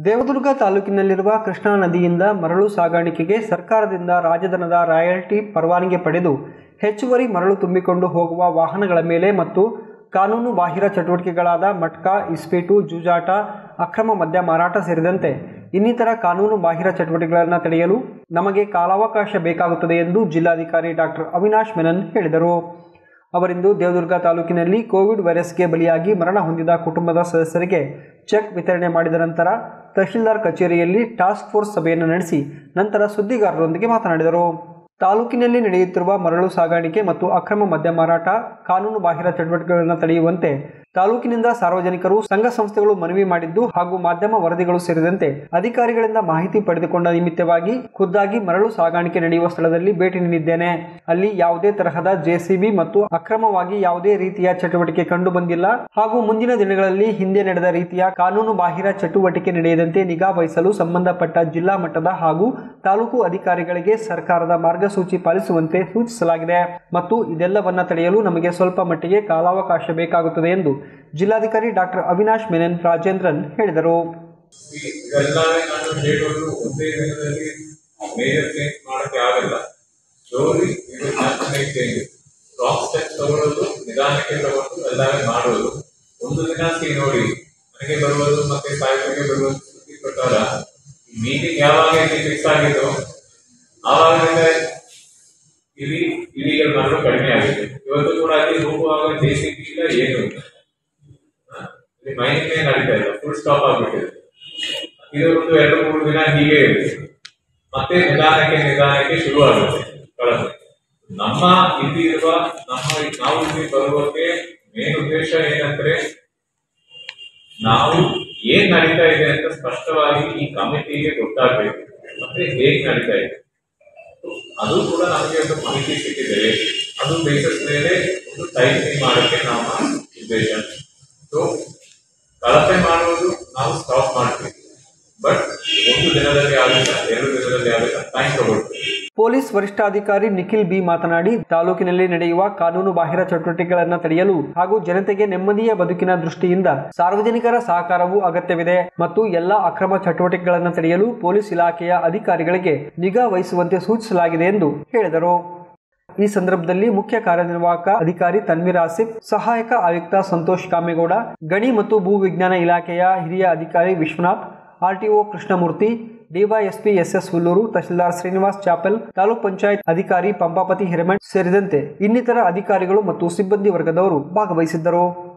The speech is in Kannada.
ದೇವದುರ್ಗ ತಾಲೂಕಿನಲ್ಲಿರುವ ಕೃಷ್ಣಾ ನದಿಯಿಂದ ಮರಳು ಸಾಗಾಣಿಕೆಗೆ ಸರ್ಕಾರದಿಂದ ರಾಜಧನದ ರಾಯಲ್ಟಿ ಪರವಾನಗಿ ಪಡೆದು ಹೆಚ್ಚುವರಿ ಮರಳು ತುಂಬಿಕೊಂಡು ಹೋಗುವ ವಾಹನಗಳ ಮೇಲೆ ಮತ್ತು ಕಾನೂನು ಬಾಹಿರ ಚಟುವಟಿಕೆಗಳಾದ ಮಟ್ಕಾ ಇಸ್ಪೀಟು ಜೂಜಾಟ ಅಕ್ರಮ ಮದ್ಯ ಮಾರಾಟ ಸೇರಿದಂತೆ ಇನ್ನಿತರ ಕಾನೂನು ಬಾಹಿರ ಚಟುವಟಿಕೆಗಳನ್ನು ತಡೆಯಲು ನಮಗೆ ಕಾಲಾವಕಾಶ ಬೇಕಾಗುತ್ತದೆ ಎಂದು ಜಿಲ್ಲಾಧಿಕಾರಿ ಡಾಕ್ಟರ್ ಅವಿನಾಶ್ ಮೆನನ್ ಹೇಳಿದರು ಅವರಿಂದು ದೇವದುರ್ಗ ತಾಲೂಕಿನಲ್ಲಿ ಕೋವಿಡ್ ವೈರಸ್ಗೆ ಬಲಿಯಾಗಿ ಮರಣ ಹೊಂದಿದ ಕುಟುಂಬದ ಸದಸ್ಯರಿಗೆ ಚೆಕ್ ವಿತರಣೆ ಮಾಡಿದ ನಂತರ ತಹಶೀಲ್ದಾರ್ ಕಚೇರಿಯಲ್ಲಿ ಟಾಸ್ಕ್ ಫೋರ್ಸ್ ಸಭೆಯನ್ನು ನಡೆಸಿ ನಂತರ ಸುದ್ದಿಗಾರರೊಂದಿಗೆ ಮಾತನಾಡಿದರು ತಾಲೂಕಿನಲ್ಲಿ ನಡೆಯುತ್ತಿರುವ ಮರಳು ಸಾಗಾಣಿಕೆ ಮತ್ತು ಅಕ್ರಮ ಮದ್ಯ ಮಾರಾಟ ಕಾನೂನು ಬಾಹಿರ ಚಟುವಟಿಕೆಗಳನ್ನು ತಡೆಯುವಂತೆ ತಾಲೂಕಿನಿಂದ ಸಾರ್ವಜನಿಕರು ಸಂಘ ಸಂಸ್ಥೆಗಳು ಮನವಿ ಮಾಡಿದ್ದು ಹಾಗೂ ಮಾಧ್ಯಮ ವರದಿಗಳು ಸೇರಿದಂತೆ ಅಧಿಕಾರಿಗಳಿಂದ ಮಾಹಿತಿ ಪಡೆದುಕೊಂಡ ನಿಮಿತ್ತವಾಗಿ ಖುದ್ದಾಗಿ ಮರಳು ಸಾಗಾಣಿಕೆ ನಡೆಯುವ ಸ್ಥಳದಲ್ಲಿ ಭೇಟಿ ನೀಡಿದ್ದೇನೆ ಅಲ್ಲಿ ಯಾವುದೇ ತರಹದ ಜೆಸಿಬಿ ಮತ್ತು ಅಕ್ರಮವಾಗಿ ಯಾವುದೇ ರೀತಿಯ ಚಟುವಟಿಕೆ ಕಂಡು ಬಂದಿಲ್ಲ ಹಾಗೂ ಮುಂದಿನ ದಿನಗಳಲ್ಲಿ ಹಿಂದೆ ನಡೆದ ರೀತಿಯ ಕಾನೂನು ಬಾಹಿರ ಚಟುವಟಿಕೆ ನಡೆಯದಂತೆ ನಿಗಾ ವಹಿಸಲು ಸಂಬಂಧಪಟ್ಟ ಜಿಲ್ಲಾ ಮಟ್ಟದ ಹಾಗೂ ತಾಲೂಕು ಅಧಿಕಾರಿಗಳಿಗೆ ಸರ್ಕಾರದ ಮಾರ್ಗಸೂಚಿ ಪಾಲಿಸುವಂತೆ ಸೂಚಿಸಲಾಗಿದೆ ಮತ್ತು ಇದೆಲ್ಲವನ್ನ ತಡೆಯಲು ನಮಗೆ ಸ್ವಲ್ಪ ಮಟ್ಟಿಗೆ ಕಾಲಾವಕಾಶ ಬೇಕಾಗುತ್ತದೆ ಎಂದು ಜಿಲ್ಲಾಧಿಕಾರಿ ಡಾಕ್ಟರ್ ಅವಿನಾಶ್ ಮೆನನ್ ರಾಜೇಂದ್ರನ್ ಹೇಳಿದರು ಇದೆಲ್ಲವೇ ನಾನು ಹೇಳೋದು ಒಂದೇ ದಿನದಲ್ಲಿ ಮೇಜರ್ ಚೇಂಜ್ ಮಾಡಕ್ಕೆ ಆಗಲ್ಲ ಸ್ಲೋಲಿ ಇದು ನ್ಯಾಷನಲ್ ಚೇಂಜ್ ರಾಂಗ್ ಸ್ಟೆಪ್ ತಗೊಳ್ಳೋದು ನಿಧಾನಕ್ಕೆ ತಗೊಂಡು ಎಲ್ಲವೇ ಮಾಡೋದು ಒಂದು ದಿನ ಸಿ ನೋಡಿ ನನಗೆ ಬರುವುದು ಮತ್ತೆ ಸಾಹಿತ್ಯಕ್ಕೆ ಬರುವುದು ಸುದ್ದಿ ಪ್ರಕಾರ ಮೀಟಿಂಗ್ ಯಾವಾಗ ಫಿಕ್ಸ್ ಆಗಿದ್ದು ಆವಾಗಿಂದ ಇಲ್ಲಿ ಇಲಿಗಲ್ ಮರಳು ಕಡಿಮೆ ಆಗಿದೆ ಇವತ್ತು ಕೂಡ ಅಲ್ಲಿ ಹೋಗುವಾಗ ಜೆ ಸಿ ಬಿ ಇಲ್ಲ ಏನು ಇಲ್ಲ ಹ? ಇಲ್ಲಿ ಮೈನಿಂಗ್ ನಡೀತಾ ಇಲ್ಲ ಫುಲ್ ಸ್ಟಾಪ್ ಆಗ್ಬಿಟ್ಟಿದೆ ಇದು ಒಂದು ಎರಡು ಮೂರು ದಿನ ಹೀಗೆ ಇರುತ್ತೆ ಮತ್ತೆ ನಿಧಾನಕ್ಕೆ ನಿಧಾನಕ್ಕೆ ಶುರು ಆಗುತ್ತೆ ಕಳಪೆ ನಮ್ಮ ಇಲ್ಲಿ ಇರುವ ನಮ್ಮ ನಾವು ಇಲ್ಲಿ ಬರುವಕ್ಕೆ ಮೇನ್ ಉದ್ದೇಶ ಏನಂದ್ರೆ ನಾವು ಏನ್ ನಡೀತಾ ಇದೆ ಅಂತ ಸ್ಪಷ್ಟವಾಗಿ ಈ ಕಮಿಟಿಗೆ ಗೊತ್ತಾಗ್ಬೇಕು ಮತ್ತೆ ಹೇಗ್ ನಡೀತಾ ಇದೆ ಅದು ಕೂಡ ನಮಗೆ ಒಂದು ಮಾಹಿತಿ ಸಿಕ್ಕಿದೆ ಅದು ಬೇಸಿಸ್ ಮೇಲೆ ಒಂದು ಟೈಪಿಂಗ್ ಮಾಡೋಕ್ಕೆ ನಮ್ಮ ಉದ್ದೇಶ ಸೊ ಕಳಪೆ ಮಾಡುವುದು ನಾವು ಸ್ಟಾಪ್ ಮಾಡ್ತೀವಿ ಬಟ್ ಒಂದು ದಿನದಲ್ಲಿ ಆಗುತ್ತಾ ಎರಡು ದಿನದಲ್ಲಿ ಆಗುತ್ತಾ ಟೈಮ್ ತಗೊಳ್ತೀವಿ ಪೊಲೀಸ್ ವರಿಷ್ಠಾಧಿಕಾರಿ ನಿಖಿಲ್ ಬಿ ಮಾತನಾಡಿ ತಾಲೂಕಿನಲ್ಲಿ ನಡೆಯುವ ಕಾನೂನು ಬಾಹಿರ ಚಟುವಟಿಕೆಗಳನ್ನು ತಡೆಯಲು ಹಾಗೂ ಜನತೆಗೆ ನೆಮ್ಮದಿಯ ಬದುಕಿನ ದೃಷ್ಟಿಯಿಂದ ಸಾರ್ವಜನಿಕರ ಸಹಕಾರವೂ ಅಗತ್ಯವಿದೆ ಮತ್ತು ಎಲ್ಲ ಅಕ್ರಮ ಚಟುವಟಿಕೆಗಳನ್ನು ತಡೆಯಲು ಪೊಲೀಸ್ ಇಲಾಖೆಯ ಅಧಿಕಾರಿಗಳಿಗೆ ನಿಗಾ ವಹಿಸುವಂತೆ ಸೂಚಿಸಲಾಗಿದೆ ಎಂದು ಹೇಳಿದರು ಈ ಸಂದರ್ಭದಲ್ಲಿ ಮುಖ್ಯ ಕಾರ್ಯನಿರ್ವಾಹಕ ಅಧಿಕಾರಿ ತನ್ವೀರ್ ಆಸಿಫ್ ಸಹಾಯಕ ಆಯುಕ್ತ ಸಂತೋಷ್ ಕಾಮೇಗೌಡ ಗಣಿ ಮತ್ತು ಭೂ ವಿಜ್ಞಾನ ಇಲಾಖೆಯ ಹಿರಿಯ ಅಧಿಕಾರಿ Vishwanath RTO Krishnamurthy DYSP SS Hulluru tahsildar Srinivas ಚಾಪೆಲ್ ತಾಲೂಕ್ ಪಂಚಾಯತ್ ಅಧಿಕಾರಿ ಪಂಪಾಪತಿ ಹಿರೇಮಠ್ ಸೇರಿದಂತೆ ಇನ್ನಿತರ ಅಧಿಕಾರಿಗಳು ಮತ್ತು ಸಿಬ್ಬಂದಿ ವರ್ಗದವರು ಭಾಗವಹಿಸಿದ್ದರು